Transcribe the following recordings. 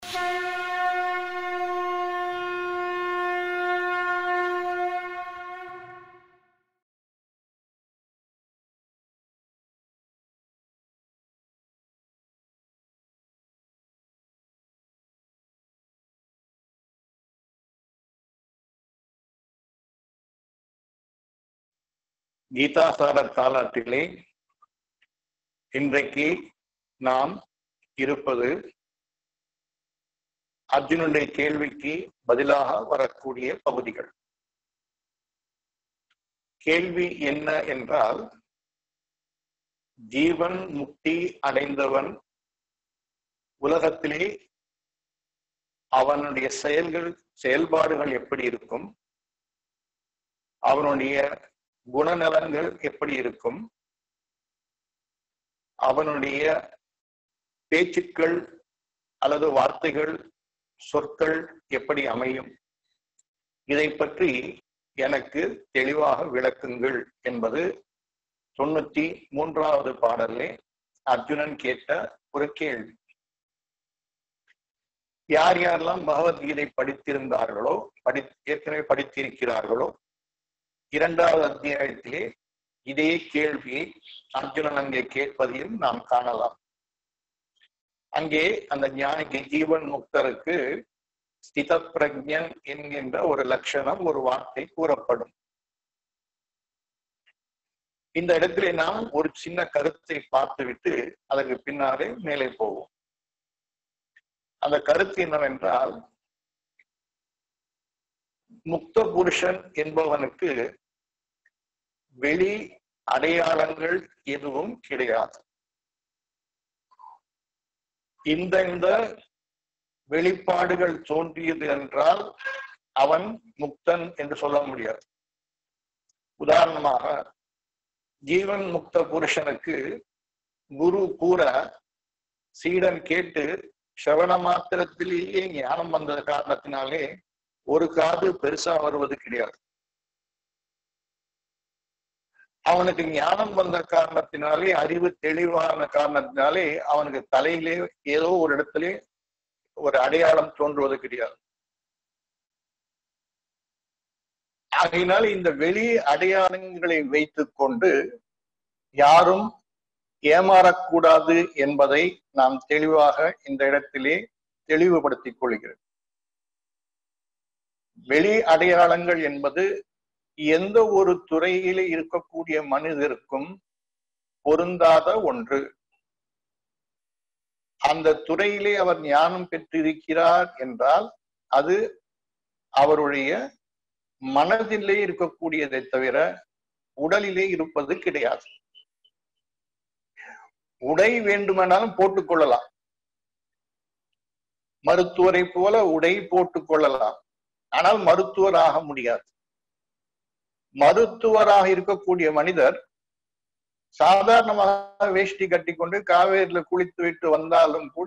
கீதாசார தாலாட்டிலே இன்றைக்கு நாம் இருப்பது அர்ஜுனுடைய கேள்விக்கு பதிலாக வரக்கூடிய பகுதிகள் கேள்வி என்ன என்றால் ஜீவன் முக்தி அடைந்தவன் உலகத்திலே அவனுடைய செயல்கள் செயல்பாடுகள் எப்படி இருக்கும் அவனுடைய குணநலன்கள் எப்படி இருக்கும் அவனுடைய பேச்சுக்கள் அல்லது வார்த்தைகள் சொற்கள் எப்படி அமையும் இதை பற்றி எனக்கு தெளிவாக விளக்குங்கள் என்பது தொண்ணூத்தி மூன்றாவது பாடலே அர்ஜுனன் கேட்ட ஒரு கேள்வி யார் யாரெல்லாம் பகவத்கீதை படித்திருந்தார்களோ படி ஏற்கனவே படித்திருக்கிறார்களோ இரண்டாவது அத்தியாயத்திலே இதே கேள்வியை அர்ஜுனன் அங்கே கேட்பதையும் நாம் காணலாம் அங்கே அந்த ஞானிக்கு ஜீவன் முக்தருக்கு ஸ்தித பிரஜன் என்கின்ற ஒரு லட்சணம் ஒரு வார்த்தை கூறப்படும் இந்த இடத்திலே நாம் ஒரு சின்ன கருத்தை பார்த்துவிட்டு அதற்கு பின்னாலே மேலே போவோம் அந்த கருத்து என்னவென்றால் முக்த புருஷன் என்பவனுக்கு வெளி அடையாளங்கள் எதுவும் கிடையாது இந்த இந்த வெளிப்பாடுகள் தோன்றியது என்றால் அவன் முக்தன் என்று சொல்ல முடியாது உதாரணமாக ஜீவன் முக்த புருஷனுக்கு குரு கூற சீடன் கேட்டு சிரவண மாத்திரத்திலேயே ஞானம் வந்த காரணத்தினாலே ஒரு காது பெருசா வருவது கிடையாது அவனுக்கு ஞானம் வந்த காரணத்தினாலே அறிவு தெளிவான காரணத்தினாலே அவனுக்கு தலையிலே ஏதோ ஒரு இடத்திலே ஒரு அடையாளம் தோன்றுவது கிடையாது ஆகையினால் இந்த வெளி அடையாளங்களை வைத்துக் கொண்டு யாரும் ஏமாறக்கூடாது என்பதை நாம் தெளிவாக இந்த இடத்திலே தெளிவுபடுத்திக் கொள்கிறேன் வெளி அடையாளங்கள் என்பது எந்த ஒரு துறையிலே இருக்கக்கூடிய மனிதருக்கும் பொருந்தாத ஒன்று அந்த துறையிலே அவர் ஞானம் பெற்றிருக்கிறார் என்றால் அது அவருடைய மனதிலே இருக்கக்கூடியதை தவிர உடலிலே இருப்பது கிடையாது உடை வேண்டுமானாலும் போட்டுக்கொள்ளலாம் மருத்துவரை போல உடை போட்டுக் கொள்ளலாம் ஆனால் மருத்துவர் ஆக முடியாது மருத்துவராக இருக்கக்கூடிய மனிதர் சாதாரணமாக வேஷ்டி கட்டிக்கொண்டு காவேரியில குளித்து விட்டு வந்தாலும் கூட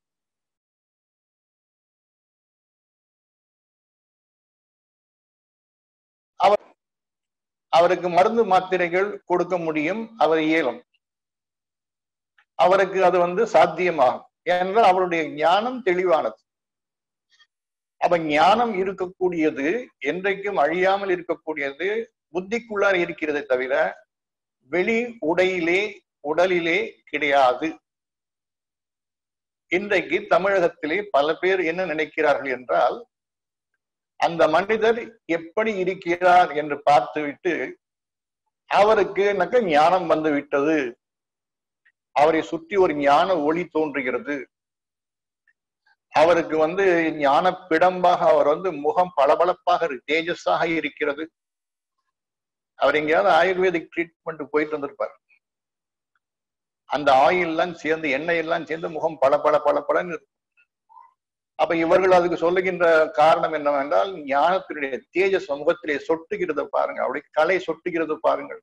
அவர் அவருக்கு மருந்து மாத்திரைகள் கொடுக்க முடியும் அவர் இயலும் அவருக்கு அது வந்து சாத்தியமாகும் ஏனென்றால் அவருடைய ஞானம் தெளிவானது அப்ப ஞானம் இருக்கக்கூடியது என்றைக்கும் அழியாமல் இருக்கக்கூடியது புத்திக்குள்ளார் இருக்கிறதை தவிர வெளி உடையிலே உடலிலே கிடையாது இன்றைக்கு தமிழகத்திலே பல பேர் என்ன நினைக்கிறார்கள் என்றால் அந்த மனிதர் எப்படி இருக்கிறார் என்று பார்த்துவிட்டு அவருக்கு எனக்கு ஞானம் வந்து விட்டது அவரை சுற்றி ஒரு ஞான ஒளி தோன்றுகிறது அவருக்கு வந்து ஞான பிடம்பாக அவர் வந்து முகம் பளபளப்பாக தேஜஸாக இருக்கிறது அவர் எங்கேயாவது ஆயுர்வேதிக் ட்ரீட்மெண்ட் போயிட்டு வந்திருப்பார் அந்த ஆயில் எல்லாம் சேர்ந்து எண்ணெய் எல்லாம் சேர்ந்து முகம் பல பல பல பலன்னு இருக்கும் அப்ப இவர்கள் அதுக்கு சொல்லுகின்ற காரணம் என்னவென்றால் ஞானத்தினுடைய தேஜஸ் முகத்திலே சொட்டுகிறது பாருங்க அப்படி கலை சொட்டுகிறது பாருங்கள்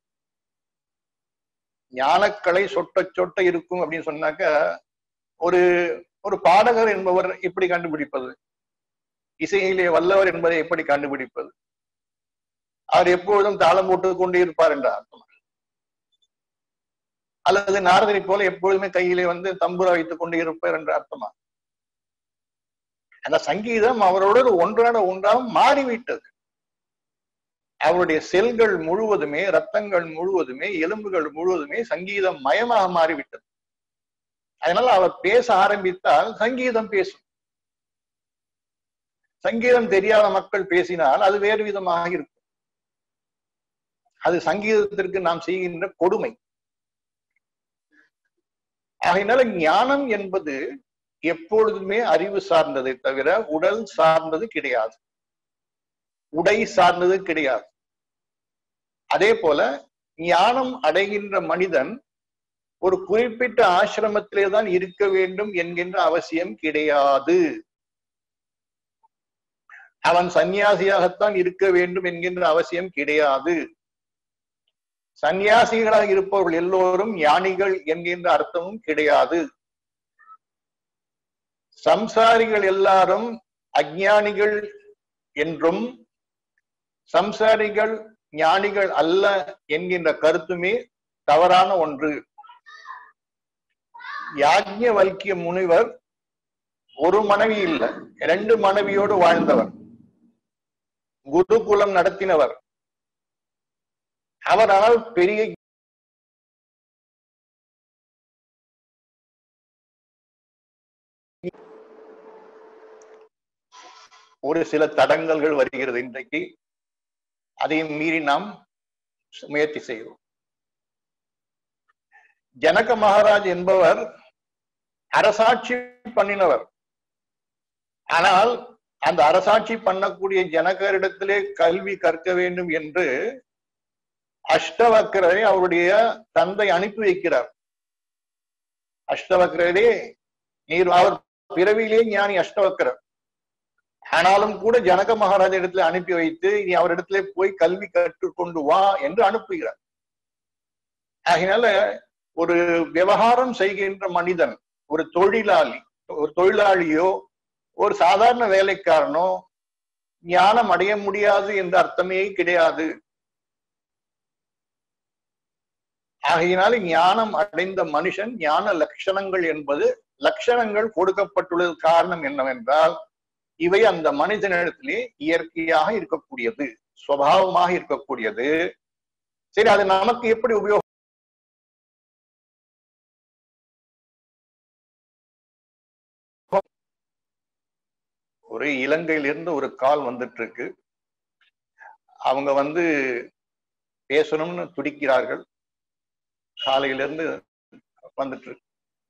ஞானக்கலை சொட்ட சொட்ட இருக்கும் அப்படின்னு சொன்னாக்க ஒரு ஒரு பாடகர் என்பவர் எப்படி கண்டுபிடிப்பது இசையிலே வல்லவர் என்பதை எப்படி கண்டுபிடிப்பது அவர் எப்பொழுதும் தாளம் போட்டுக் கொண்டே இருப்பார் என்ற அர்த்தம் அல்லது நாரதரை போல எப்பொழுதுமே கையிலே வந்து தம்புரா வைத்துக் கொண்டே இருப்பார் என்ற அர்த்தமா அந்த சங்கீதம் அவரோடு ஒன்றான ஒன்றாக மாறிவிட்டது அவருடைய செல்கள் முழுவதுமே ரத்தங்கள் முழுவதுமே எலும்புகள் முழுவதுமே சங்கீதம் மயமாக மாறிவிட்டது அதனால அவர் பேச ஆரம்பித்தால் சங்கீதம் பேசும் சங்கீதம் தெரியாத மக்கள் பேசினால் அது வேறு விதமாக இருக்கும் அது சங்கீதத்திற்கு நாம் செய்கின்ற கொடுமை ஆகையினால ஞானம் என்பது எப்பொழுதுமே அறிவு சார்ந்ததை தவிர உடல் சார்ந்தது கிடையாது உடை சார்ந்தது கிடையாது அதே போல ஞானம் அடைகின்ற மனிதன் ஒரு குறிப்பிட்ட ஆசிரமத்திலே தான் இருக்க வேண்டும் என்கின்ற அவசியம் கிடையாது அவன் சன்னியாசியாகத்தான் இருக்க வேண்டும் என்கின்ற அவசியம் கிடையாது சன்னியாசிகளாக இருப்பவர்கள் எல்லோரும் ஞானிகள் என்கின்ற அர்த்தமும் கிடையாது சம்சாரிகள் எல்லாரும் அஜானிகள் என்றும் சம்சாரிகள் ஞானிகள் அல்ல என்கின்ற கருத்துமே தவறான ஒன்று யாஜ்ஞவல்கிய முனிவர் ஒரு மனைவி இல்லை இரண்டு மனைவியோடு வாழ்ந்தவர் குருகுலம் நடத்தினவர் அவர் ஆனால் பெரிய ஒரு சில தடங்கல்கள் வருகிறது இன்றைக்கு அதையும் மீறி நாம் முயற்சி செய்வோம் ஜனக மகாராஜ் என்பவர் அரசாட்சி பண்ணினவர் ஆனால் அந்த அரசாட்சி பண்ணக்கூடிய ஜனகரிடத்திலே கல்வி கற்க வேண்டும் என்று அஷ்டவக்கரரை அவருடைய தந்தை அனுப்பி வைக்கிறார் அஷ்டவக்கரரே நீர் அவர் பிறவியிலே ஞானி அஷ்டவக்கரர் ஆனாலும் கூட ஜனக மகாராஜ இடத்துல அனுப்பி வைத்து நீ அவரிடத்துல போய் கல்வி கற்றுக்கொண்டு வா என்று அனுப்புகிறார் ஆகினால ஒரு விவகாரம் செய்கின்ற மனிதன் ஒரு தொழிலாளி ஒரு தொழிலாளியோ ஒரு சாதாரண வேலைக்காரனோ ஞானம் அடைய முடியாது என்ற அர்த்தமே கிடையாது ஆகையினால ஞானம் அடைந்த மனுஷன் ஞான லட்சணங்கள் என்பது லட்சணங்கள் கொடுக்கப்பட்டுள்ளது காரணம் என்னவென்றால் இவை அந்த மனிதனிடத்திலே இயற்கையாக இருக்கக்கூடியது சுவாவமாக இருக்கக்கூடியது சரி அது நமக்கு எப்படி உபயோகம் ஒரு இலங்கையிலிருந்து ஒரு கால் வந்துட்டு இருக்கு அவங்க வந்து பேசணும்னு துடிக்கிறார்கள் காலையிலிருந்து வந்துட்டு இருக்கு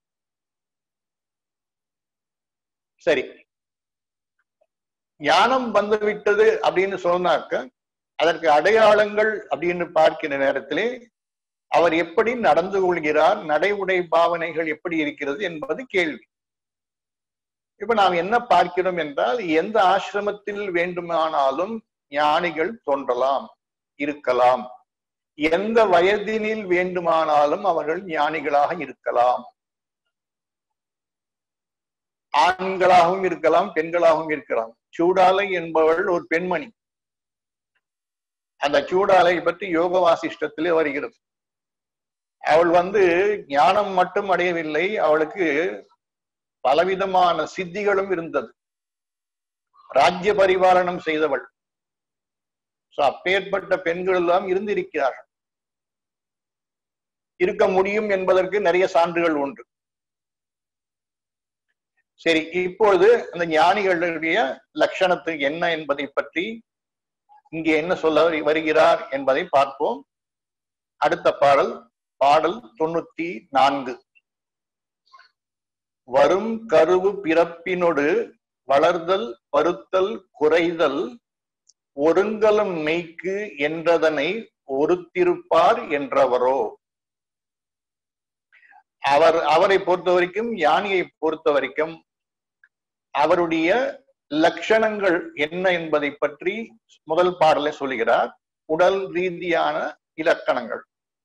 சரி ஞானம் வந்து விட்டது அப்படின்னு சொன்னாக்க அதற்கு அடையாளங்கள் அப்படின்னு பார்க்கிற நேரத்திலே அவர் எப்படி நடந்து கொள்கிறார் நடை உடை பாவனைகள் எப்படி இருக்கிறது என்பது கேள்வி இப்ப நாம் என்ன பார்க்கிறோம் என்றால் எந்த ஆசிரமத்தில் வேண்டுமானாலும் ஞானிகள் தோன்றலாம் இருக்கலாம் எந்த வயதினில் வேண்டுமானாலும் அவர்கள் ஞானிகளாக இருக்கலாம் ஆண்களாகவும் இருக்கலாம் பெண்களாகவும் இருக்கலாம் சூடாலை என்பவள் ஒரு பெண்மணி அந்த சூடாலை பற்றி யோக வாசிஷ்டத்திலே வருகிறது அவள் வந்து ஞானம் மட்டும் அடையவில்லை அவளுக்கு பலவிதமான சித்திகளும் இருந்தது ராஜ்ய பரிபாலனம் செய்தவள் அப்பேற்பட்ட பெண்கள் எல்லாம் இருந்திருக்கிறார்கள் இருக்க முடியும் என்பதற்கு நிறைய சான்றுகள் உண்டு சரி இப்பொழுது அந்த ஞானிகளுடைய லட்சணத்துக்கு என்ன என்பதை பற்றி இங்கே என்ன சொல்ல வருகிறார் என்பதை பார்ப்போம் அடுத்த பாடல் பாடல் தொண்ணூத்தி நான்கு வரும் கருவு பிறப்பினொடு வளர்தல் பருத்தல் குறைதல் ஒருங்கலம் மெய்க்கு என்றதனை ஒருத்திருப்பார் என்றவரோ அவர் அவரை பொறுத்த வரைக்கும் யானியை பொறுத்த வரைக்கும் அவருடைய லட்சணங்கள் என்ன என்பதை பற்றி முதல் பாடலை சொல்லுகிறார் உடல் ரீதியான இலக்கணங்கள்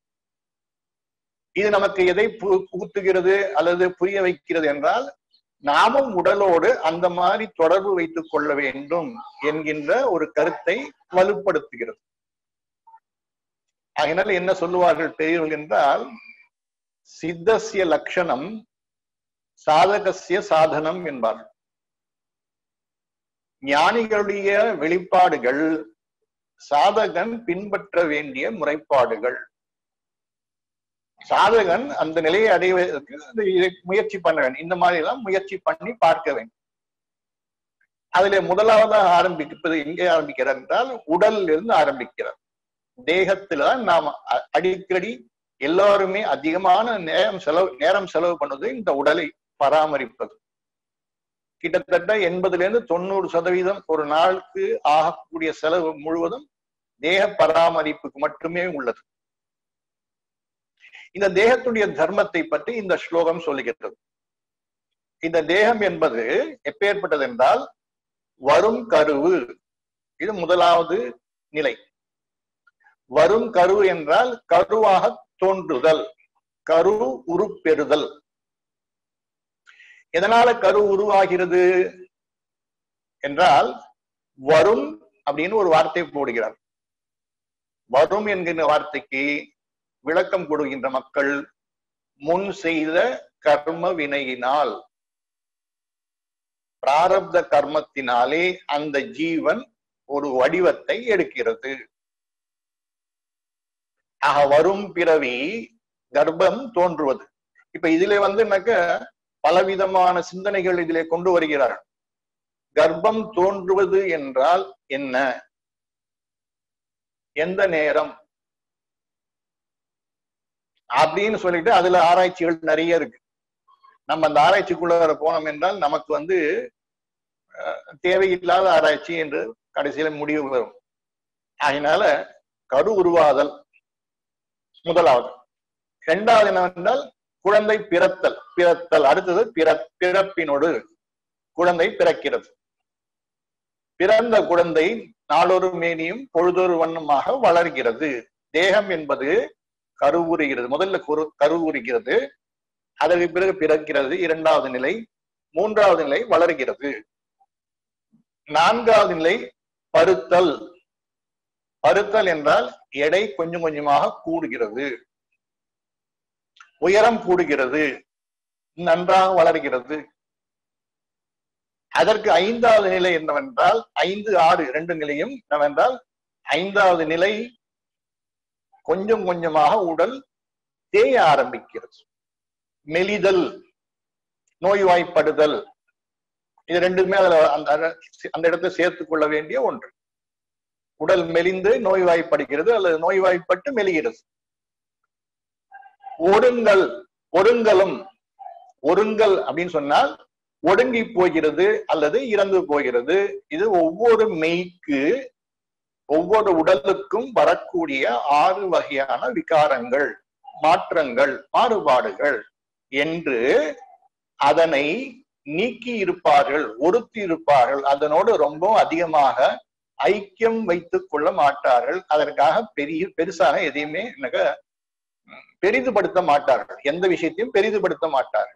இது நமக்கு எதை புகுத்துகிறது அல்லது புரிய வைக்கிறது என்றால் நாமும் உடலோடு அந்த மாதிரி தொடர்பு வைத்துக் கொள்ள வேண்டும் என்கின்ற ஒரு கருத்தை வலுப்படுத்துகிறது அதனால் என்ன சொல்லுவார்கள் பெரியவர்கள் என்றால் சித்தசிய லட்சணம் சாதகசிய சாதனம் என்பார்கள் ஞானிகளுடைய வெளிப்பாடுகள் சாதகன் பின்பற்ற வேண்டிய முறைப்பாடுகள் சாதகன் அந்த நிலையை அடைவதற்கு அந்த இதை முயற்சி பண்ண வேண்டும் இந்த மாதிரி எல்லாம் முயற்சி பண்ணி பார்க்க வேண்டும் அதுல முதலாவதாக ஆரம்பிப்பது எங்கே ஆரம்பிக்கிறார் என்றால் உடல்ல இருந்து ஆரம்பிக்கிறார் தேகத்துல தான் நாம் அ- அடிக்கடி எல்லாருமே அதிகமான நேரம் செலவு நேரம் செலவு பண்ணுவது இந்த உடலை பராமரிப்பது கிட்டத்தட்ட எண்பதுல இருந்து தொண்ணூறு சதவீதம் ஒரு நாளுக்கு ஆகக்கூடிய செலவு முழுவதும் தேக பராமரிப்புக்கு மட்டுமே உள்ளது இந்த தேகத்துடைய தர்மத்தை பற்றி இந்த ஸ்லோகம் சொல்லுகிறது இந்த தேகம் என்பது எப்பேற்பட்டது என்றால் வரும் கருவு இது முதலாவது நிலை வரும் கரு என்றால் கருவாக தோன்றுதல் கரு உருப்பெறுதல் எதனால கரு உருவாகிறது என்றால் வரும் அப்படின்னு ஒரு வார்த்தை போடுகிறார் வரும் என்கின்ற வார்த்தைக்கு விளக்கம் கொடுக்கின்ற மக்கள் முன் செய்த கர்ம வினையினால் பிராரப்த கர்மத்தினாலே அந்த ஜீவன் ஒரு வடிவத்தை எடுக்கிறது ஆக வரும் பிறவி கர்ப்பம் தோன்றுவது இப்ப இதுல வந்து என்னக்க பலவிதமான சிந்தனைகள் இதிலே கொண்டு வருகிறார்கள் கர்ப்பம் தோன்றுவது என்றால் என்ன எந்த நேரம் அப்படின்னு சொல்லிட்டு அதுல ஆராய்ச்சிகள் நிறைய இருக்கு நம்ம அந்த ஆராய்ச்சிக்குள்ள போனோம் என்றால் நமக்கு வந்து அஹ், தேவையில்லாத ஆராய்ச்சி என்று கடைசியில முடிவு வரும் அதனால கரு உருவாதல் முதலாவது இரண்டாவது என்னவென்றால் குழந்தை பிறத்தல் பிறத்தல் அடுத்தது பிற பிறப்பினோடு குழந்தை பிறக்கிறது பிறந்த குழந்தை நாளொரு மேனியும் பொழுதொரு வண்ணமாக வளர்கிறது தேகம் என்பது கருவுறுகிறது முதல்ல குரு கருவுறுகிறது அதற்கு பிறகு பிறக்கிறது இரண்டாவது நிலை மூன்றாவது நிலை வளர்கிறது நான்காவது நிலை பருத்தல் பருத்தல் என்றால் எடை கொஞ்சம் கொஞ்சமாக கூடுகிறது உயரம் கூடுகிறது நன்றாக வளர்கிறது அதற்கு ஐந்தாவது நிலை என்னவென்றால் ஐந்து ஆறு இரண்டு நிலையும் என்னவென்றால் ஐந்தாவது நிலை கொஞ்சம் கொஞ்சமாக உடல் தேய ஆரம்பிக்கிறது மெலிதல் நோய்வாய்ப்படுதல் இது ரெண்டுமே அதுல அந்த அந்த இடத்தை சேர்த்துக் கொள்ள வேண்டிய ஒன்று உடல் மெலிந்து நோய்வாய்ப்படுகிறது அல்லது நோய்வாய்ப்பட்டு மெலிகிறது ஒடுங்கல் ஒருங்கலும் ஒருங்கல் அப்படின்னு சொன்னால் ஒடுங்கி போகிறது அல்லது இறந்து போகிறது இது ஒவ்வொரு மெய்க்கு ஒவ்வொரு உடலுக்கும் வரக்கூடிய ஆறு வகையான விகாரங்கள் மாற்றங்கள் மாறுபாடுகள் என்று அதனை நீக்கி இருப்பார்கள் ஒருத்தி இருப்பார்கள் அதனோடு ரொம்ப அதிகமாக ஐக்கியம் வைத்துக் கொள்ள மாட்டார்கள் அதற்காக பெரிய பெருசாக எதையுமே எனக்கு பெரிதுபடுத்த மாட்டார்கள் எந்த விஷயத்தையும் பெரிதுபடுத்த மாட்டார்கள்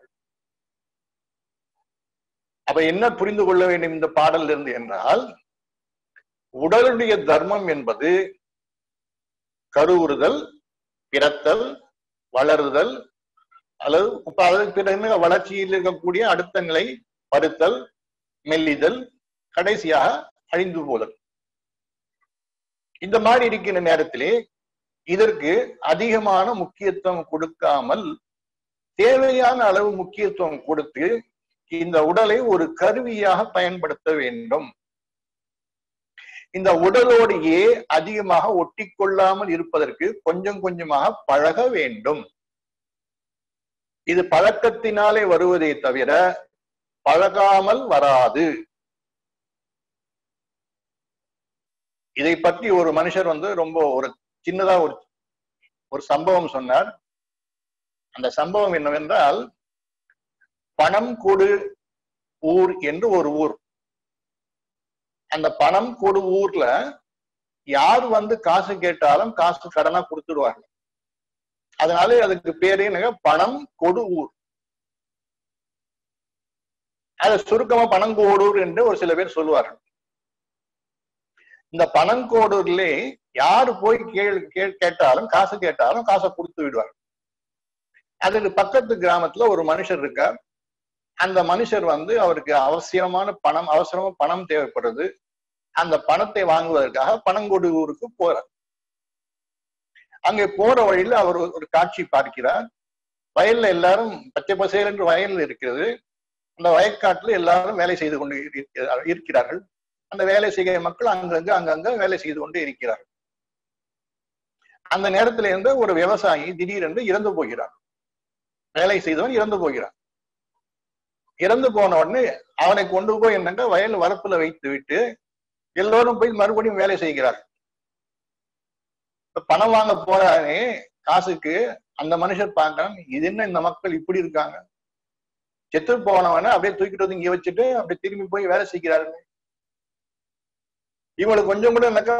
அப்ப என்ன புரிந்து கொள்ள வேண்டும் இந்த பாடல் இருந்து என்றால் உடலுடைய தர்மம் என்பது கருவுறுதல் பிறத்தல் வளருதல் அல்லது இப்ப அதற்கு பிறகு வளர்ச்சியில் இருக்கக்கூடிய அடுத்த நிலை பருத்தல் மெல்லிதல் கடைசியாக அழிந்து போதல் இந்த மாதிரி இருக்கின்ற நேரத்திலே இதற்கு அதிகமான முக்கியத்துவம் கொடுக்காமல் தேவையான அளவு முக்கியத்துவம் கொடுத்து இந்த உடலை ஒரு கருவியாக பயன்படுத்த வேண்டும் இந்த உடலோடையே அதிகமாக ஒட்டி கொள்ளாமல் இருப்பதற்கு கொஞ்சம் கொஞ்சமாக பழக வேண்டும் இது பழக்கத்தினாலே வருவதே தவிர பழகாமல் வராது இதை பற்றி ஒரு மனுஷர் வந்து ரொம்ப ஒரு சின்னதா ஒரு ஒரு சம்பவம் சொன்னார் அந்த சம்பவம் என்னவென்றால் பணம் கொடு ஊர் என்று ஒரு ஊர் அந்த பணம் கொடு ஊர்ல யார் வந்து காசு கேட்டாலும் காசு கடனா கொடுத்துடுவாங்க அதனால அதுக்கு பேரு என்னங்க பணம் கொடு ஊர் அத சுருக்கமா பணங்கோடூர் என்று ஒரு சில பேர் சொல்லுவார்கள் இந்த பணங்கோடூர்லே யாரு போய் கேள் கேட்டாலும் காசு கேட்டாலும் காசை கொடுத்து விடுவார் அதுக்கு பக்கத்து கிராமத்துல ஒரு மனுஷர் இருக்கார் அந்த மனுஷர் வந்து அவருக்கு அவசியமான பணம் அவசரமா பணம் தேவைப்படுறது அந்த பணத்தை வாங்குவதற்காக பனங்கொடுவூருக்கு போறார் அங்கே போற வழியில அவர் ஒரு காட்சி பார்க்கிறார் வயல்ல எல்லாரும் பச்சை பசேல் என்று வயல் இருக்கிறது அந்த வயக்காட்டுல எல்லாரும் வேலை செய்து கொண்டு இருக்கிற- இருக்கிறார்கள் அந்த வேலை செய்கிற மக்கள் அங்கங்க அங்கங்க வேலை செய்து கொண்டு இருக்கிறார்கள் அந்த நேரத்துல இருந்து ஒரு விவசாயி திடீரென்று இறந்து போகிறார் வேலை செய்தவன் இறந்து போகிறான் இறந்து போன உடனே அவனை கொண்டு போய் என்னங்க வயல் வரப்புல வைத்து விட்டு எல்லோரும் போய் மறுபடியும் வேலை செய்கிறார் இப்ப பணம் வாங்க போறானே காசுக்கு அந்த மனுஷர் பார்க்கறான் இது என்ன இந்த மக்கள் இப்படி இருக்காங்க செத்து போனவன அப்படியே தூக்கிட்டு வந்து இங்க வச்சுட்டு அப்படியே திரும்பி போய் வேலை செய்கிறார்கள் இவங்களுக்கு கொஞ்சம் கூட என்னக்கா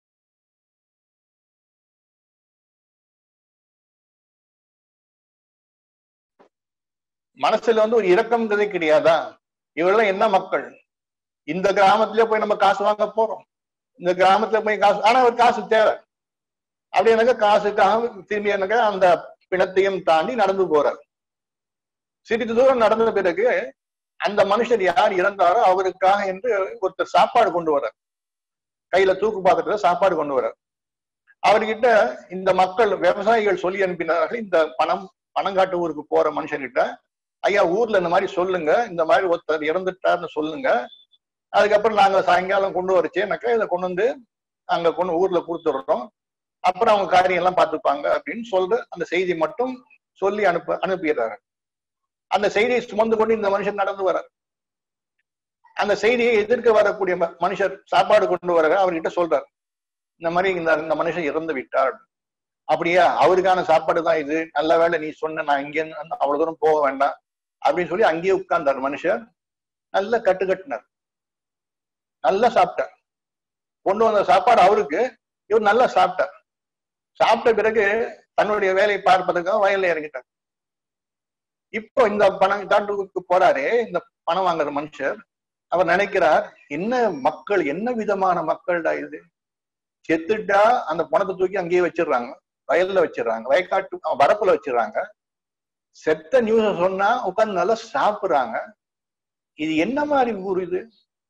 மனசுல வந்து ஒரு இரக்கம்ன்றதே கிடையாதா இவரெல்லாம் என்ன மக்கள் இந்த கிராமத்திலே போய் நம்ம காசு வாங்க போறோம் இந்த கிராமத்துல போய் காசு ஆனா ஒரு காசு தேவை அப்படி எனக்கு காசுக்காக திரும்பி எனக்கு அந்த பிணத்தையும் தாண்டி நடந்து போறார் சிறிது தூரம் நடந்த பிறகு அந்த மனுஷர் யார் இறந்தாரோ அவருக்காக என்று ஒருத்தர் சாப்பாடு கொண்டு வர்றார் கையில தூக்கு பாத்திரத்துல சாப்பாடு கொண்டு வர்றார் அவர்கிட்ட இந்த மக்கள் விவசாயிகள் சொல்லி அனுப்பினார்கள் இந்த பணம் பணங்காட்டு ஊருக்கு போற மனுஷன்கிட்ட ஐயா ஊர்ல இந்த மாதிரி சொல்லுங்க இந்த மாதிரி ஒருத்தர் இறந்துட்டாருன்னு சொல்லுங்க அதுக்கப்புறம் நாங்க சாயங்காலம் கொண்டு வரச்சேனாக்கா இதை கொண்டு வந்து அங்க கொண்டு ஊர்ல கொடுத்துடுறோம் அப்புறம் அவங்க காரியம் எல்லாம் பார்த்துப்பாங்க அப்படின்னு சொல்ற அந்த செய்தி மட்டும் சொல்லி அனுப்ப அனுப்பிடுறாரு அந்த செய்தியை சுமந்து கொண்டு இந்த மனுஷன் நடந்து வர்றார் அந்த செய்தியை எதிர்க்க வரக்கூடிய ம- மனுஷர் சாப்பாடு கொண்டு வர அவர்கிட்ட சொல்றார் இந்த மாதிரி இந்த இந்த மனுஷன் இறந்து விட்டார் அப்படியா அவருக்கான சாப்பாடு தான் இது நல்ல வேளை நீ சொன்ன நான் இங்கே அவ்வளவு தூரம் போக வேண்டாம் அப்படின்னு சொல்லி அங்கேயே உட்கார்ந்தார் மனுஷர் நல்லா கட்டு கட்டினார் நல்லா சாப்பிட்டார் கொண்டு வந்த சாப்பாடு அவருக்கு இவர் நல்லா சாப்பிட்டார் சாப்பிட்ட பிறகு தன்னுடைய வேலையை பார்ப்பதற்காக வயல்ல இறங்கிட்டார் இப்போ இந்த பணம் காட்டுக்கு போறாரே இந்த பணம் வாங்குற மனுஷர் அவர் நினைக்கிறார் என்ன மக்கள் என்ன விதமான மக்கள்டா இது செத்துட்டா அந்த பணத்தை தூக்கி அங்கேயே வச்சிடுறாங்க வயல்ல வச்சிடுறாங்க வயக்காட்டு அஹ் வரப்புல வச்சிடுறாங்க செத்த நியூஸ் சொன்னா உட்கார்ந்து நல்லா சாப்பிடுறாங்க இது என்ன மாதிரி ஊர் இது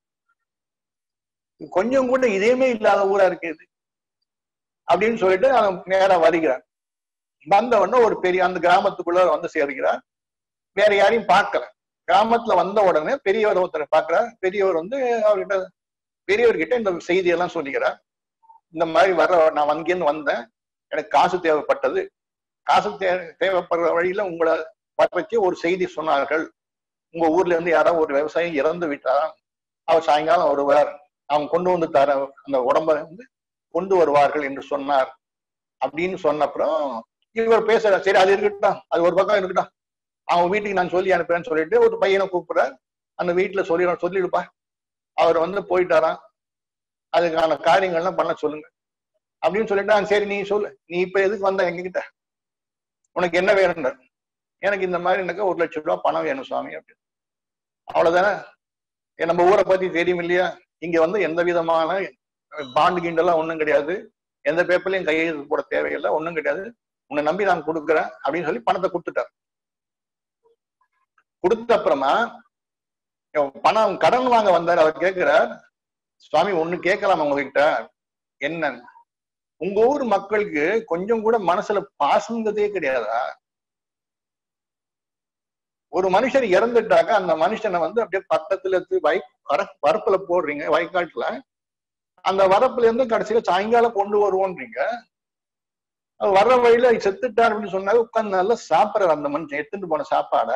கொஞ்சம் கூட இதேமே இல்லாத ஊரா இருக்கு இது அப்படின்னு சொல்லிட்டு அவன் நேரா வருகிறார் வந்த உடனே ஒரு பெரிய அந்த கிராமத்துக்குள்ள வந்து சேர்கிறார் வேற யாரையும் பார்க்கல கிராமத்துல வந்த உடனே பெரியவர் ஒருத்தரை பார்க்கிறார் பெரியவர் வந்து அவர்கிட்ட பெரியவர்கிட்ட இந்த செய்தியெல்லாம் சொல்லிக்கிறார் இந்த மாதிரி வர நான் அங்கேருந்து வந்தேன் எனக்கு காசு தேவைப்பட்டது காசு தே தேவைப்படுற வழியில உங்களை வச்சு ஒரு செய்தி சொன்னார்கள் உங்க ஊர்ல இருந்து யாராவது ஒரு விவசாயி இறந்து விட்டாராம் அவர் சாயங்காலம் வருவார் அவங்க கொண்டு வந்து தர அந்த உடம்ப வந்து கொண்டு வருவார்கள் என்று சொன்னார் அப்படின்னு சொன்னப்புறம் இவர் பேசுற சரி அது இருக்கட்டும் அது ஒரு பக்கம் இருக்கட்டும் அவன் வீட்டுக்கு நான் சொல்லி அனுப்புறேன்னு சொல்லிட்டு ஒரு பையனை கூப்பிடுறார் அந்த வீட்டுல சொல்லி சொல்லிடுப்பா அவர் வந்து போயிட்டாராம் அதுக்கான காரியங்கள்லாம் பண்ண சொல்லுங்க அப்படின்னு சொல்லிட்டு "ஆ, சரி நீ சொல்லு நீ இப்ப எதுக்கு வந்த எங்ககிட்ட உனக்கு என்ன வேணும்ன்ற எனக்கு இந்த மாதிரி எனக்கு ஒரு லட்சம் ரூபாய் பணம் வேணும் சுவாமி அப்படின்னு அவ்வளவுதானே ஏ, நம்ம ஊரை பத்தி தெரியும் இல்லையா இங்க வந்து எந்த விதமான பாண்டு கீண்டெல்லாம் ஒண்ணும் கிடையாது எந்த பேப்பர்லயும் கையெழுத்து போட தேவையில்லை ஒண்ணும் கிடையாது உன்னை நம்பி நான் கொடுக்குறேன் அப்படின்னு சொல்லி பணத்தை கொடுத்துட்டார் கொடுத்த அப்புறமா இவன் பணம் கடன் வாங்க வந்தார் அவர் கேட்கிறார் சுவாமி ஒண்ணு கேட்கலாம் உங்ககிட்ட என்ன உங்க ஊர் மக்களுக்கு கொஞ்சம் கூட மனசுல பாசங்கிறதே கிடையாதா ஒரு மனுஷர் இறந்துட்டாக்க அந்த மனுஷனை வந்து அப்படியே பக்கத்துல எடுத்து வை வர வரப்புல போடுறீங்க வயக்காட்டுல அந்த வரப்புல இருந்து கடைசியில சாயங்காலம் கொண்டு வருவோன்றீங்க அவர் வர்ற வழியில செத்துட்டார் அப்படின்னு சொன்னாங்க உட்கார்ந்து நல்லா சாப்பிடுறாரு அந்த மனுஷன் எடுத்துட்டு போன சாப்பாடை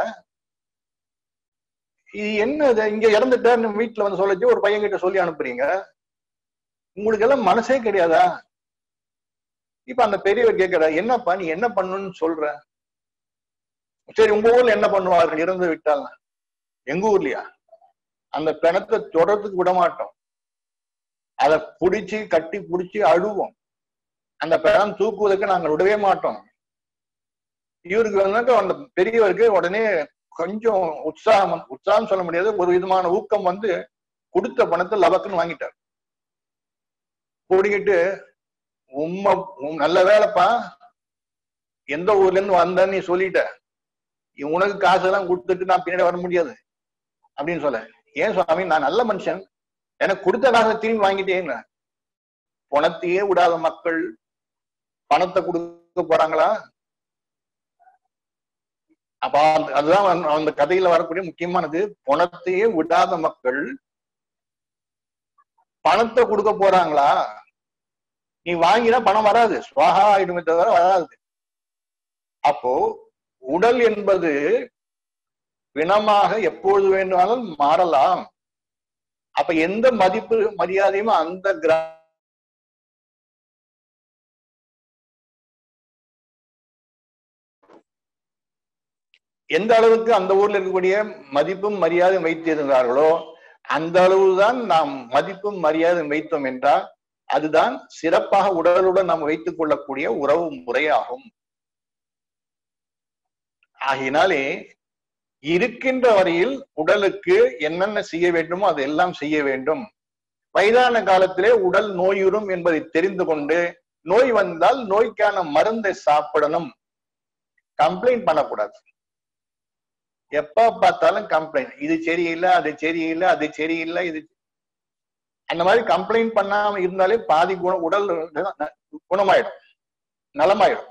இது என்ன இது இங்க இறந்துட்டாருன்னு வீட்டுல வந்து சொல்லிச்சு ஒரு பையன் கிட்ட சொல்லி அனுப்புறீங்க உங்களுக்கு எல்லாம் மனசே கிடையாதா இப்ப அந்த பெரியவர் கேட்கிறார் என்னப்பா நீ என்ன பண்ணணும்னு சொல்ற சரி உங்க ஊர்ல என்ன பண்ணுவார்கள் இறந்து விட்டால் எங்க ஊர்லயா அந்த பிணத்தை தொடர்றதுக்கு விட மாட்டோம் அதை புடிச்சு கட்டி புடிச்சு அழுவோம் அந்த பிணம் தூக்குவதற்கு நாங்கள் விடவே மாட்டோம் இவருக்கு வந்து அந்த பெரியவருக்கு உடனே கொஞ்சம் உற்சாகம் வந்து- உற்சாகம் சொல்ல முடியாது ஒரு விதமான ஊக்கம் வந்து கொடுத்த பணத்தை லபக்குன்னு வாங்கிட்டார் கூடிக்கிட்டு உம்மை உம் நல்ல வேலைப்பா எந்த ஊர்ல இருந்து வந்தன்னு நீ சொல்லிட்ட உனக்கு காசு எல்லாம் கொடுத்துட்டு நான் பின்னாடி வர முடியாது அப்படின்னு சொல்ல ஏன் சுவாமி நான் நல்ல மனுஷன் எனக்கு கொடுத்த காசை திரும்பி வாங்கிட்டேங்க பணத்தையே விடாத மக்கள் பணத்தை கொடுக்க போறாங்களா அப்ப அந்த- அதுதான் அந்த- அந்த கதையில வரக்கூடிய முக்கியமானது பணத்தையே விடாத மக்கள் பணத்தை கொடுக்க போறாங்களா நீ வாங்கினா பணம் வராது சுவாகா ஆயிடுமே தவிர வராது அப்போ உடல் என்பது பிணமாக எப்பொழுது வேண்டுமானாலும் மாறலாம் அப்ப எந்த மதிப்பு மரியாதையும் அந்த கிரா எந்த அளவுக்கு அந்த ஊர்ல இருக்கக்கூடிய மதிப்பும் மரியாதையும் வைத்திருந்தார்களோ அந்த அளவுதான் நாம் மதிப்பும் மரியாதையும் வைத்தோம் என்றால் அதுதான் சிறப்பாக உடலுடன் நாம் வைத்துக் கொள்ளக்கூடிய உறவு முறையாகும் ஆகினாலே இருக்கின்ற வரையில் உடலுக்கு என்னென்ன செய்ய வேண்டுமோ அதெல்லாம் செய்ய வேண்டும் வயதான காலத்திலே உடல் நோயுறும் என்பதை தெரிந்து கொண்டு நோய் வந்தால் நோய்க்கான மருந்தை சாப்பிடணும் கம்ப்ளைண்ட் பண்ணக்கூடாது எப்ப பார்த்தாலும் கம்ப்ளைண்ட் இது சரியில்லை அது சரியில்லை அது சரியில்லை இது அந்த மாதிரி கம்ப்ளைண்ட் பண்ணாம இருந்தாலே பாதி குண உடல் குணமாயிடும் நலமாயிடும்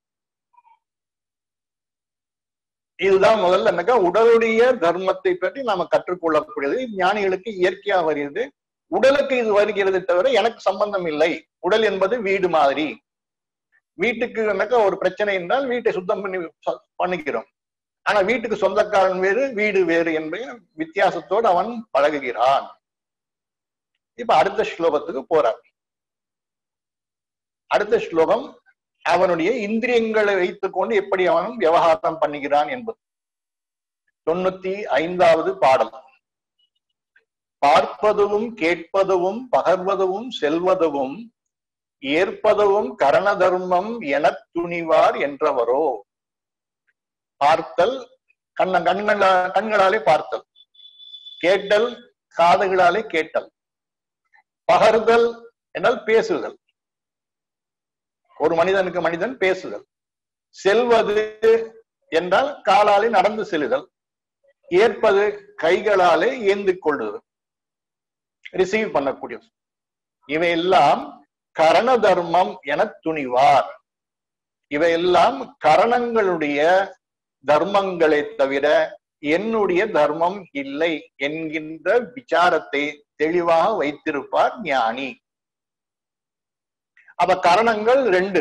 இதுதான் முதல்ல என்னக்கா உடலுடைய தர்மத்தை பற்றி நாம கற்றுக்கொள்ளக்கூடியது ஞானிகளுக்கு இயற்கையா வருகிறது உடலுக்கு இது வருகிறது தவிர எனக்கு சம்பந்தம் இல்லை உடல் என்பது வீடு மாதிரி வீட்டுக்கு என்னக்கா ஒரு பிரச்சனை என்றால் வீட்டை சுத்தம் பண்ணி ச- பண்ணிக்கிறோம் ஆனா வீட்டுக்கு சொந்தக்காரன் வேறு வீடு வேறு என்ற வித்தியாசத்தோடு அவன் பழகுகிறான் இப்ப அடுத்த ஸ்லோகத்துக்கு போறார் அடுத்த ஸ்லோகம் அவனுடைய இந்திரியங்களை வைத்துக்கொண்டு எப்படி அவன் விவகாரம் பண்ணுகிறான் என்பது தொண்ணூத்தி ஐந்தாவது பாடல் பார்ப்பதுவும் கேட்பதுவும் பகர்வதுவும் செல்வதுவும் ஏற்பதுவும் கரண தர்மம் எனத் துணிவார் என்றவரோ பார்த்தல் கண்ண கண்களா கண்களாலே பார்த்தல் கேட்டல் காதுகளாலே கேட்டல் பகர்தல் என்றால் பேசுதல் ஒரு மனிதனுக்கு மனிதன் பேசுதல் செல்வது என்றால் காலாலே நடந்து செல்லுதல் ஏற்பது கைகளாலே ஏந்து கொள்ளுதல் ரிசீவ் பண்ணக்கூடியது இவையெல்லாம் கரண தர்மம் என துணிவார் இவையெல்லாம் கரணங்களுடைய தர்மங்களை தவிர என்னுடைய தர்மம் இல்லை என்கின்ற விசாரத்தை தெளிவாக வைத்திருப்பார் ஞானி அப்ப கரணங்கள் ரெண்டு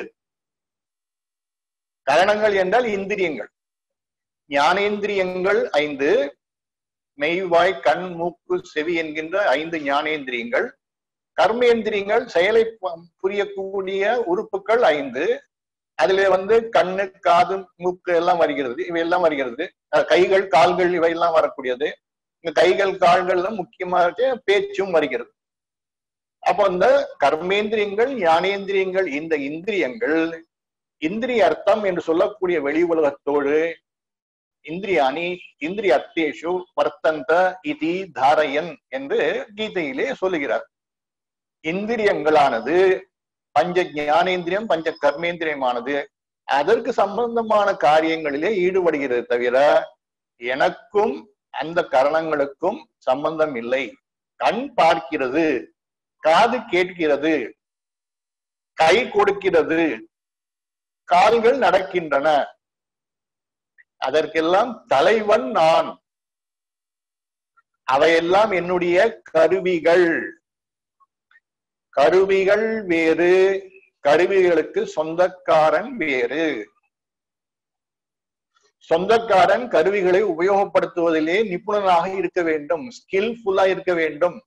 கரணங்கள் என்றால் இந்திரியங்கள் ஞானேந்திரியங்கள் ஐந்து மெய்வாய் கண் மூக்கு செவி என்கின்ற ஐந்து ஞானேந்திரியங்கள் கர்மேந்திரியங்கள் செயலை ப- புரியக்கூடிய உறுப்புகள் ஐந்து அதுல வந்து கண்ணு காது மூக்கு எல்லாம் வருகிறது இவையெல்லாம் வருகிறது அஹ் கைகள் கால்கள் இவையெல்லாம் வரக்கூடியது இந்த கைகள் கால்கள்ல முக்கியமாக பேச்சும் வருகிறது அப்போ இந்த கர்மேந்திரியங்கள் ஞானேந்திரியங்கள் இந்த இந்திரியங்கள் இந்திரிய அர்த்தம் என்று சொல்லக்கூடிய வெளி உலகத்தோடு இந்திரியானி இந்திரிய அர்த்தேஷு வர்த்தந்த இதி தாரயன் என்று கீதையிலே சொல்லுகிறார் இந்திரியங்களானது பஞ்ச ஞானேந்திரியம் பஞ்ச கர்மேந்திரியமானது அதற்கு சம்பந்தமான காரியங்களிலே ஈடுபடுகிறது தவிர எனக்கும் அந்த கரணங்களுக்கும் சம்பந்தம் இல்லை கண் பார்க்கிறது காது கேட்கிறது கை கொடுக்கிறது கால்கள் நடக்கின்றன அதற்கெல்லாம் தலைவன் நான் அவையெல்லாம் என்னுடைய கருவிகள் கருவிகள் வேறு கருவிகளுக்கு சொந்தக்காரன் வேறு சொந்தக்காரன் கருவிகளை உபயோகப்படுத்துவதிலே நிபுணனாக இருக்க வேண்டும் ஸ்கில்ஃபுல்லா இருக்க வேண்டும்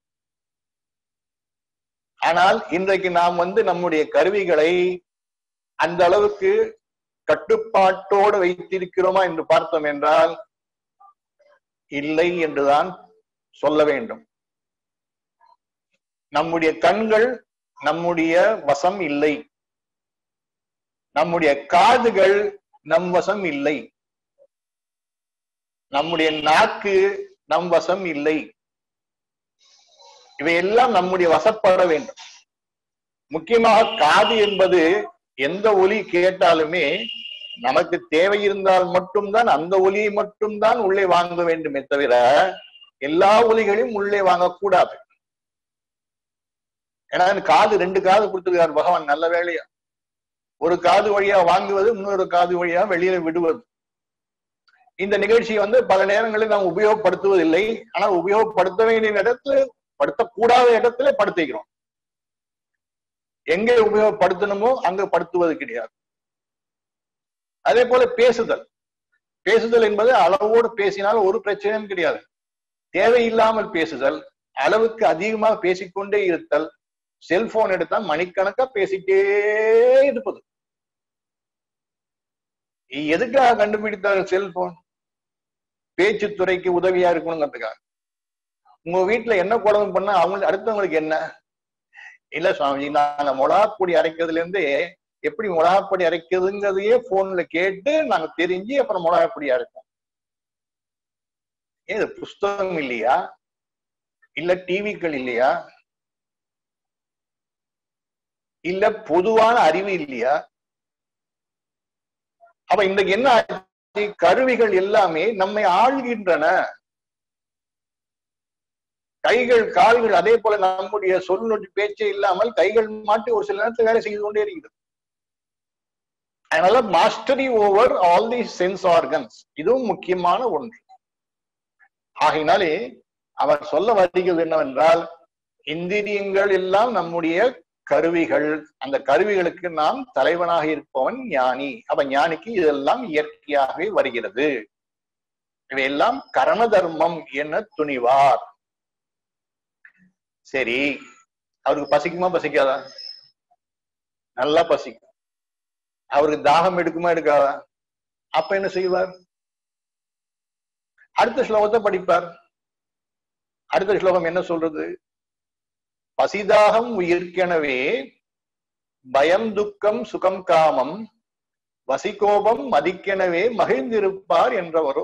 ஆனால் இன்றைக்கு நாம் வந்து நம்முடைய கருவிகளை அந்த அளவுக்கு கட்டுப்பாட்டோடு வைத்திருக்கிறோமா என்று பார்த்தோம் என்றால் இல்லை என்றுதான் சொல்ல வேண்டும் நம்முடைய கண்கள் நம்முடைய வசம் இல்லை நம்முடைய காதுகள் நம் வசம் இல்லை நம்முடைய நாக்கு நம் வசம் இல்லை இவையெல்லாம் நம்முடைய வசப்பட வேண்டும் முக்கியமாக காது என்பது எந்த ஒலி கேட்டாலுமே நமக்கு தேவை இருந்தால் மட்டும்தான் அந்த ஒலியை மட்டும்தான் உள்ளே வாங்க வேண்டுமே தவிர எல்லா ஒலிகளையும் உள்ளே வாங்கக்கூடாது ஏன்னா காது ரெண்டு காது கொடுத்திருக்கார் பகவான் நல்ல வேலையா ஒரு காது வழியா வாங்குவது இன்னொரு காது வழியா வெளியில விடுவது இந்த நிகழ்ச்சியை வந்து பல நேரங்களில் நாம் உபயோகப்படுத்துவதில்லை ஆனா உபயோகப்படுத்த வேண்டிய இடத்துல படுத்தக்கூடாத இடத்துல படுத்திக்கிறோம் எங்கே உபயோகப்படுத்தணுமோ அங்க படுத்துவது கிடையாது அதே போல பேசுதல் பேசுதல் என்பது அளவோடு பேசினால் ஒரு பிரச்சனையும் கிடையாது தேவையில்லாமல் பேசுதல் அளவுக்கு அதிகமாக பேசிக்கொண்டே இருத்தல் செல்போன் எடுத்தா மணிக்கணக்கா பேசிட்டே இருப்பது எதுக்காக கண்டுபிடித்தார்கள் செல்போன் பேச்சுத்துறைக்கு உதவியா இருக்கணுங்கிறதுக்காக உங்க வீட்டுல என்ன குழம்பு பண்ணா அவங்க அடுத்தவங்களுக்கு என்ன இல்ல சுவாமிஜி நாங்க மிளகாப்பொடி அரைக்கிறதுல இருந்து எப்படி மிளகாப்பொடி அரைக்கிறதுங்கிறதையே போன்ல கேட்டு நாங்க தெரிஞ்சு அப்புறம் மிளகாப்பொடி அரைப்போம் ஏது புஸ்தகம் இல்லையா இல்ல டிவிக்கள் இல்லையா இல்ல பொதுவான அறிவு இல்லையா அப்ப இன்றைக்கு என்ன ஆச்சு கருவிகள் எல்லாமே நம்மை ஆள்கின்றன கைகள் கால்கள் அதே போல நம்முடைய சொல்லுடைய பேச்சே இல்லாமல் கைகள் மாட்டி ஒரு சில நேரத்தில் வேலை செய்து கொண்டே இருக்கிறது அதனால mastery over all the sense organs இதுவும் முக்கியமான ஒன்று ஆகையினாலே அவர் சொல்ல வருகிறது என்னவென்றால் இந்திரியங்கள் எல்லாம் நம்முடைய கருவிகள் அந்த கருவிகளுக்கு நாம் தலைவனாக இருப்பவன் ஞானி அப்ப ஞானிக்கு இதெல்லாம் இயற்கையாகவே வருகிறது இவையெல்லாம் கரண தர்மம் என துணிவார் சரி அவருக்கு பசிக்குமா பசிக்காதா நல்லா பசிக்கும் அவருக்கு தாகம் எடுக்குமா எடுக்காதா அப்ப என்ன செய்வார் அடுத்த ஸ்லோகத்தை படிப்பார் அடுத்த ஸ்லோகம் என்ன சொல்றது பசிதாகம் உயிர்க்கெனவே பயம் துக்கம் சுகம் காமம் வசிகோபம் மதிக்கெனவே மகிழ்ந்திருப்பார் என்றவரோ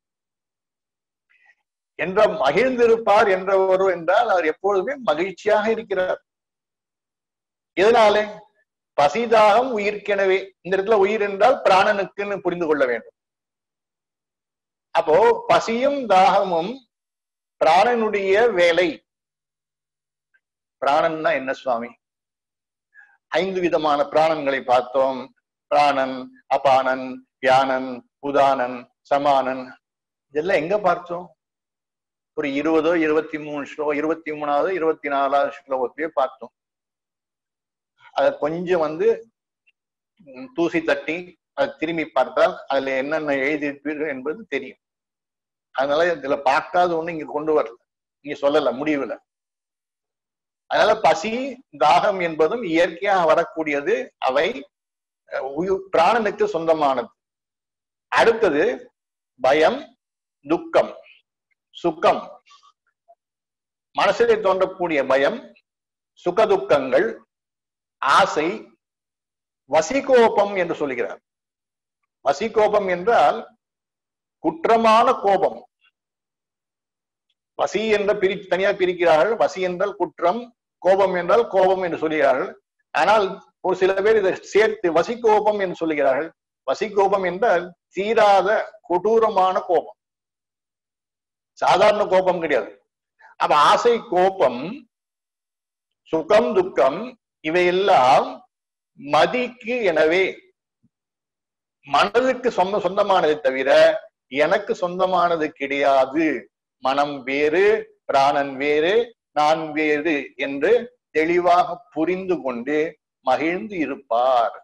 என்ற மகிழ்ந்திருப்பார் என்றவரோ என்றால் அவர் எப்பொழுதுமே மகிழ்ச்சியாக இருக்கிறார் எதனாலே பசிதாகம் உயிர்க்கெனவே இந்த இடத்துல உயிர் என்றால் பிராணனுக்குன்னு புரிந்து கொள்ள வேண்டும் அப்போ பசியும் தாகமும் பிராணனுடைய வேலை பிராணன்னா என்ன சுவாமி ஐந்து விதமான பிராணன்களை பார்த்தோம் பிராணன் அபானன் வியானன் உதானன் சமானன் இதெல்லாம் எங்க பார்த்தோம் ஒரு இருபதோ இருபத்தி மூணு ஸ்லோ இருபத்தி மூணாவது இருபத்தி நாலாவது ஸ்லோகத்தையே பார்த்தோம் அத கொஞ்சம் வந்து தூசி தட்டி அதை திரும்பி பார்த்தால் அதுல என்னென்ன எழுதியிருப்பீர்கள் என்பது தெரியும் அதனால இதுல பார்க்காத ஒண்ணு இங்க கொண்டு வரல இங்க சொல்லல முடிவுல அதனால பசி தாகம் என்பதும் இயற்கையாக வரக்கூடியது அவை பிராணனுக்கு சொந்தமானது அடுத்தது பயம் துக்கம் சுகம் மனசிலே தோன்றக்கூடிய பயம் சுகதுக்கங்கள் ஆசை வசிகோபம் என்று சொல்கிறார் வசிகோபம் என்றால் குற்றமான கோபம் வசி என்ற பிரி தனியா பிரிக்கிறார்கள் வசி என்றால் குற்றம் கோபம் என்றால் கோபம் என்று சொல்கிறார்கள் ஆனால் ஒரு சில பேர் இதை சேர்த்து வசிகோபம் என்று சொல்லுகிறார்கள் வசிகோபம் என்றால் தீராத கொடூரமான கோபம் சாதாரண கோபம் கிடையாது அப்ப ஆசை கோபம் சுகம் துக்கம் இவையெல்லாம் மதிக்கு எனவே மனதுக்கு சொந்த சொந்தமானதை தவிர எனக்கு சொந்தமானது கிடையாது மனம் வேறு பிராணன் வேறு நான் வேறு என்று தெளிவாக புரிந்து கொண்டு மகிழ்ந்து இருப்பார்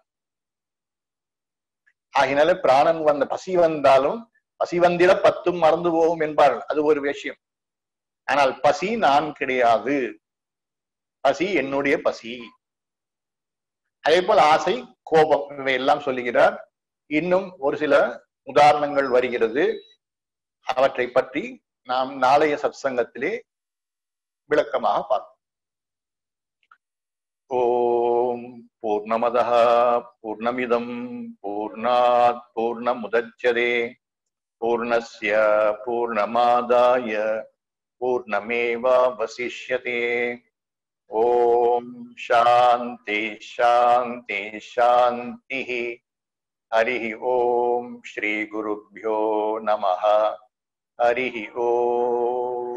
ஆகினால பிராணன் வந்த பசி வந்தாலும் பசி வந்திட பத்தும் மறந்து போகும் என்பார்கள் அது ஒரு விஷயம் ஆனால் பசி நான் கிடையாது பசி என்னுடைய பசி அதே போல் ஆசை கோபம் இவை எல்லாம் சொல்லுகிறார் இன்னும் ஒரு சில உதாரணங்கள் வருகிறது அவற்றை பற்றி நாம் நாளைய சத்சங்கத்திலே விளக்கமாக பார்ப்போம் ஓம் பூர்ணமத பூர்ணமிதம் பூர்ணாத் பூர்ணமுதச்சதே பூர்ணஸ்ய பூர்ணமாதாய பூர்ணமேவாவசிஷ்யதே ஓம் சாந்தி சாந்தி சாந்தி ஹரிஹி ஓம் ஸ்ரீ குருப்யோ நமஹ ஹரிஹி ஓம்